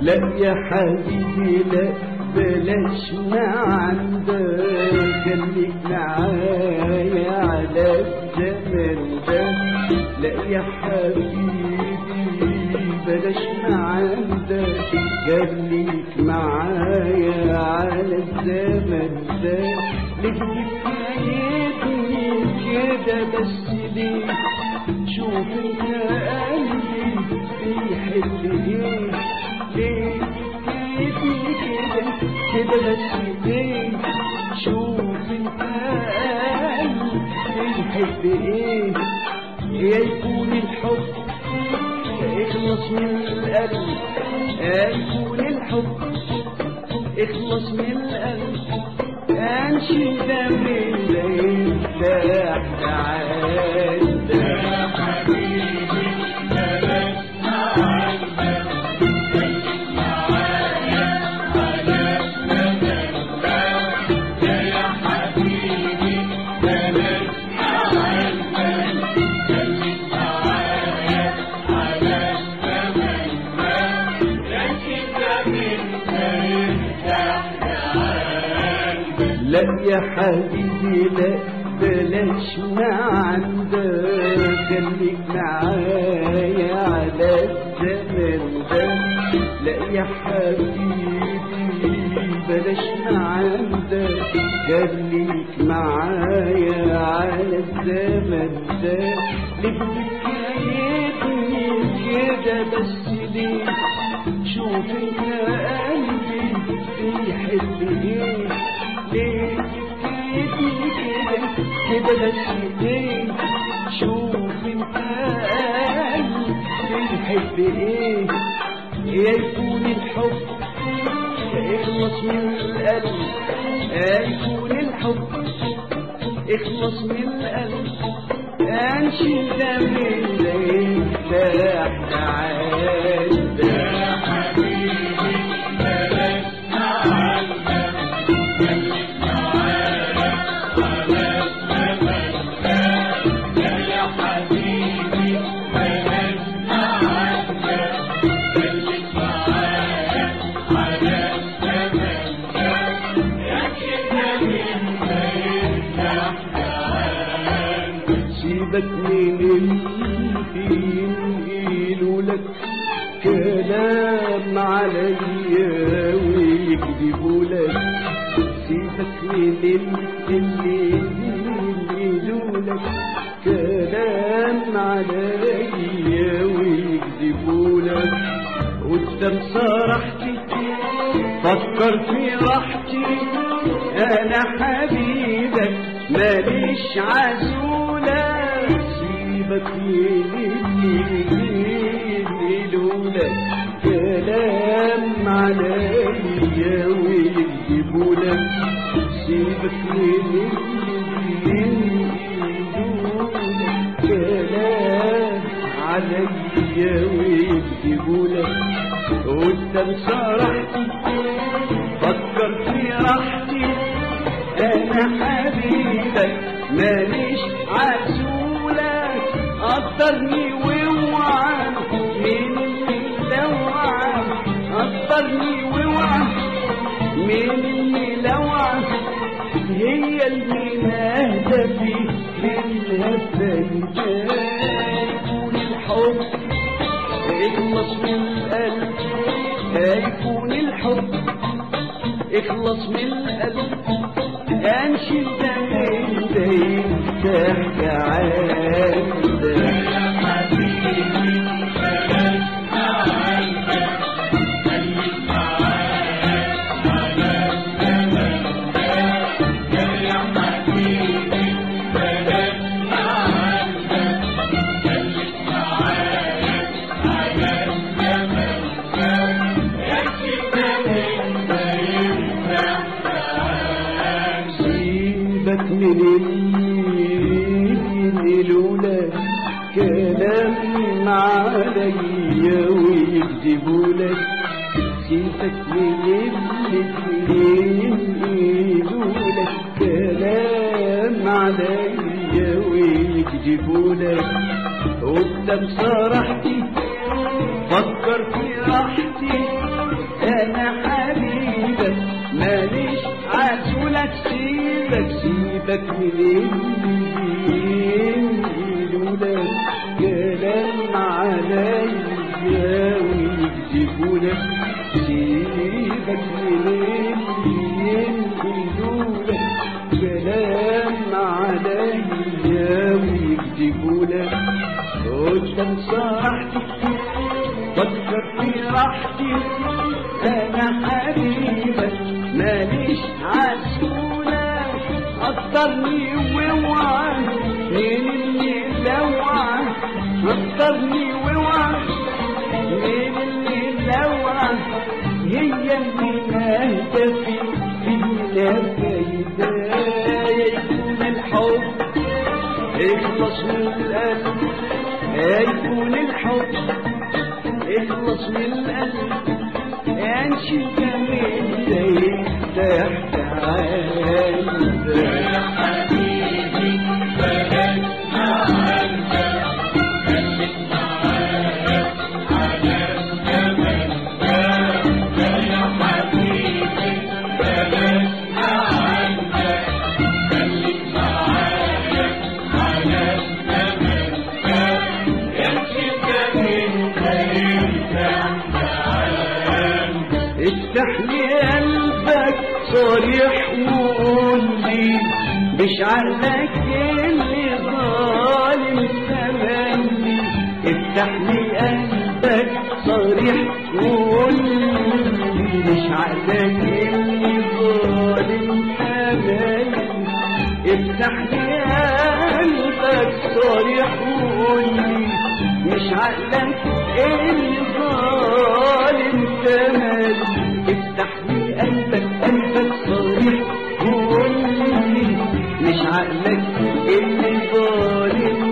لا يا حبيبي لا بلاش ما عندك خليك معايا على الزمن ده لا يا حبيبي بلاش ما عندك خليك معايا على الزمن ده ليه حكايتني كده بس ليه شوف انت قلبي بيحب ايه ليه حكايتني كده كده بس ليه شوف انت قلبي بيحب ايه يا يكون الحب اخلص من القلب يكون الحب اخلص من القلب امشي ده من ليل تحت عندك يا حبيبي بلاش معانا خليك معايا على الزمن ده يا حبيبي بلاش معانا خليك معايا على الزمن ده يا كده من تحت عندك لا يا حبيبي لا بلاش ما عندك خليك معايا على الزمن ده لا يا حبيبي بلاش ما عندك خليك معايا على الزمن ده ليه حكايتني كده بس ليه شوف انت قلبي بيحب ايه ليه حكايتني كده كده بس ليه شوف انت قلبي بيحب ايه يا يكون الحب اخلص من القلب يا يكون الحب اخلص من القلب امشي ده من ليل تحت عندك يا حبيبي بلاش معانا خليك معايا على الزمن ده يا حبيبي بلاش معانا خليك معايا على الزمن ده يا كده من بين تحت عندك سيبك من اللي يقولوا لك كلام عليا ويكذبوا لك سيبك من اللي يقولوا لك كلام عليا ويكذبوا لك قدام صرحتي فكر في راحتي انا حبيبك ماليش عزولة سيبك يقولولك كلام عليا ويكذبولك سيبك يقولولك كلام عليا ويكذبولك قدام صرحتي فكر في راحتي انا حبيبك ماليش عزولة قدرني واوعى من اللي لوعى قدرني واوعى من اللي لوعى هي اللي هدفي للهفة يكون الحب اخلص من القلب هيكون الحب اخلص من القلب امشي دايم دايم تحت عندك يا حبيبي بلاش معانا خليك معايا على الزمن ده يا حبيبي بلاش معانا خليك معايا على الزمن ده يا كده من بين تحت عندك سيبك من اللي لولا كلام عليا ويكذبولك سيبك من اللي لولا كلام عليا ويكذبولك قدام صرحتي فكر في راحتي انا حبيبك ماليش عسولك سيبك سيبك من اللي يقولك كلام عليا ويكذبولك سيبك من اللي يقولك كلام عليا ويكذبولك قدام صاحتي فكر في راحتي انا حبيبك ماليش عسولة قدرني واوعى من اللي لوعى قدرني واوعى من اللي لوعى هي اللي نهدفي فينا فايدة يكون الحب اخلص من القلب يكون الحب اخلص من القلب انشي كمان زي تحت عندك يا حبيبي بلاش عنك خليك معايا على الجمال يا حبيبي بلاش عنك خليك معايا على الجمال امشي كمان زي تحت افتح لي قلبك صريح وقول لي مش عقلك اللي ظالم تملي افتح لي قلبك صريح وقول لي مش عقلك اللي ظالم تملي افتح لي قلبك صريح وقول لي مش عقلك اللي ظالم تملي افتح لي قلبك قلبك صريح وقول لي مش عقلك اللي ظالم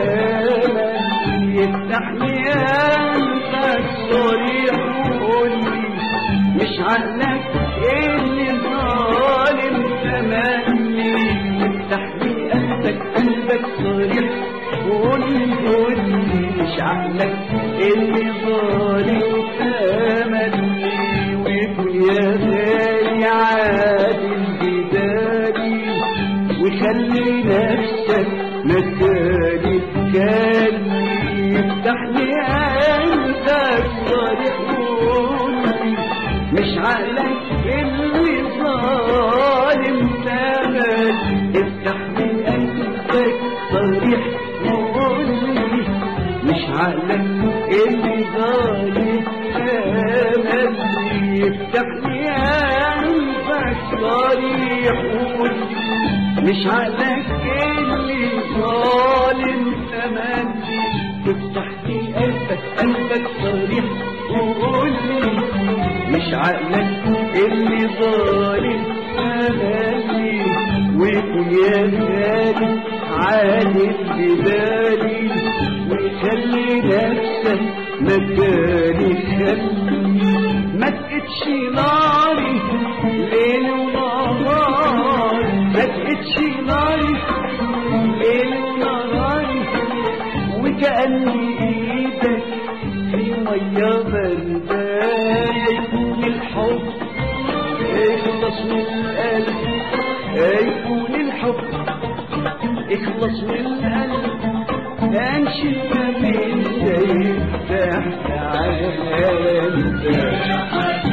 تملي افتح لي قلبك صريح وقول لي مش عقلك اللي ظالم تملي افتح لي قلبك قلبك صريح وقول لي قول لي مش عقلك اللي ظالم تملي ويكون يا غالي عادل جدالي وخلي نفسك مكاني تكلي افتح لي قلبك صريح وقول لي مش عقلك اللي ظالم تمل افتح لي قلبك صريح وقول لي مش عقلك اللي ظالم تمل افتح لي قلبك صريح وقول لي مش عقلك اللي ظالم تملي تفتح لي قلبك قلبك صريح وقول لي مش عقلك اللي ظالم تملي ويكون يا غالي عالم ببالي ويخلي نفسك مكاني خلي ما تقتش ناري ليل ونهار ما تقتش ناري ليل ونهار وكأني ايدك في مية بردان يكون الحب اخلص من القلب يكون الحب اخلص من القلب امشي ما بين تحت عالم